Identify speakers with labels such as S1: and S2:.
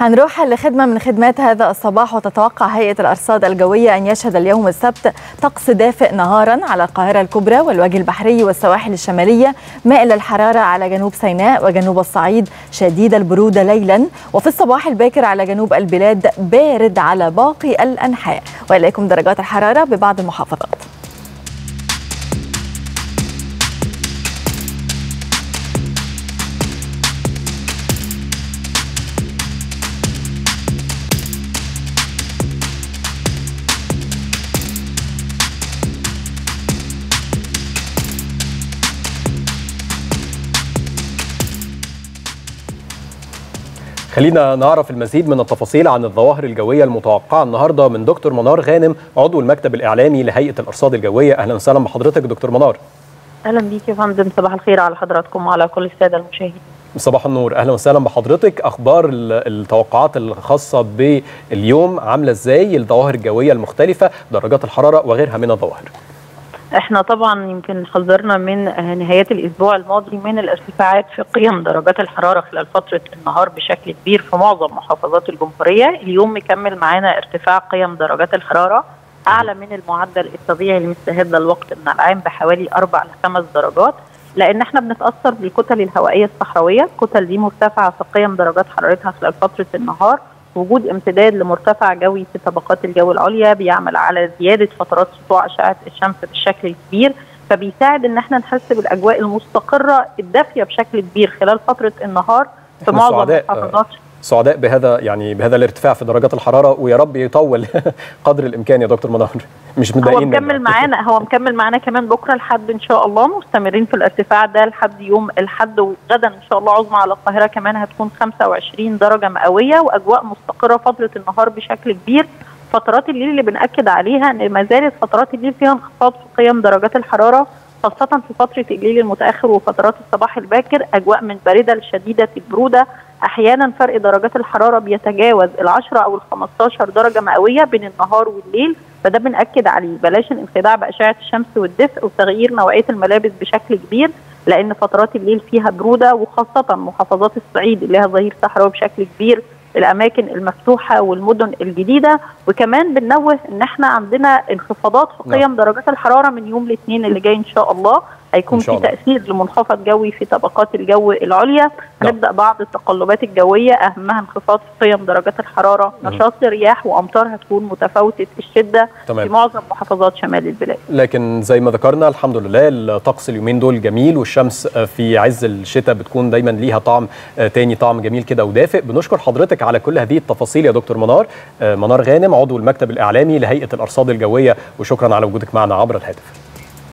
S1: هنروح لخدمة من خدمات هذا الصباح وتتوقع هيئة الأرصاد الجوية أن يشهد اليوم السبت طقس دافئ نهارا على القاهرة الكبرى والوجه البحري والسواحل الشمالية مائل الحرارة على جنوب سيناء وجنوب الصعيد شديد البرودة ليلا وفي الصباح الباكر على جنوب البلاد بارد على باقي الأنحاء وإليكم درجات الحرارة ببعض المحافظات
S2: خلينا نعرف المزيد من التفاصيل عن الظواهر الجويه المتوقعه النهارده من دكتور منار غانم عضو المكتب الاعلامي لهيئه الارصاد الجويه اهلا وسهلا بحضرتك دكتور منار
S3: اهلا بيك يا فندم صباح الخير على حضراتكم وعلى كل الساده المشاهدين
S2: صباح النور اهلا وسهلا بحضرتك اخبار التوقعات الخاصه باليوم عامله ازاي الظواهر الجويه المختلفه درجات الحراره وغيرها من الظواهر
S3: احنا طبعا يمكن حذرنا من نهايات الاسبوع الماضي من الارتفاعات في قيم درجات الحراره خلال فتره النهار بشكل كبير في معظم محافظات الجمهوريه، اليوم مكمل معانا ارتفاع قيم درجات الحراره اعلى من المعدل الطبيعي المستهد للوقت من العام بحوالي اربع لخمس درجات، لان احنا بنتاثر بالكتل الهوائيه الصحراويه، الكتل دي مرتفعه في قيم درجات حرارتها خلال فتره النهار، وجود امتداد لمرتفع جوي في طبقات الجو العليا بيعمل على زياده فترات سطوع اشعه الشمس بشكل كبير فبيساعد ان احنا نحس بالاجواء المستقره الدافيه بشكل كبير خلال فتره النهار في معظم المحافظات
S2: سعداء بهذا يعني بهذا الارتفاع في درجات الحراره ويا رب يطول قدر الامكان يا دكتور منار مش متضايقين
S3: هو مكمل معانا هو مكمل معانا كمان بكره لحد ان شاء الله مستمرين في الارتفاع ده لحد يوم الحد وغدا ان شاء الله عظمى على القاهره كمان هتكون 25 درجه مئويه واجواء مستقره فتره النهار بشكل كبير فترات الليل اللي بناكد عليها ان ما زالت فترات الليل فيها انخفاض في قيم درجات الحراره خاصة في فترة الليل المتأخر وفترات الصباح الباكر أجواء من باردة لشديدة البرودة أحيانا فرق درجات الحرارة بيتجاوز العشرة أو الخمستاشر درجة مئوية بين النهار والليل فده بنأكد عليه بلاش الانخداع بأشعة الشمس والدفء وتغيير نوعية الملابس بشكل كبير لأن فترات الليل فيها برودة وخاصة محافظات الصعيد اللي لها ظهير صحراوي بشكل كبير الاماكن المفتوحه والمدن الجديده وكمان بننوه ان احنا عندنا انخفاضات في قيم درجات الحراره من يوم الاثنين اللي جاي ان شاء الله هيكون في تاثير لمنخفض جوي في طبقات الجو العليا هنبدا بعض التقلبات الجويه اهمها انخفاض في قيم درجات الحراره نشاط رياح وامطار هتكون متفاوته الشده تمام. في معظم محافظات شمال البلاد
S2: لكن زي ما ذكرنا الحمد لله الطقس اليومين دول جميل والشمس في عز الشتاء بتكون دايما ليها طعم تاني طعم جميل كده ودافئ بنشكر حضرتك على كل هذه التفاصيل يا دكتور منار منار غانم عضو المكتب الاعلامي لهيئه الارصاد الجويه وشكرا على وجودك معنا عبر الهاتف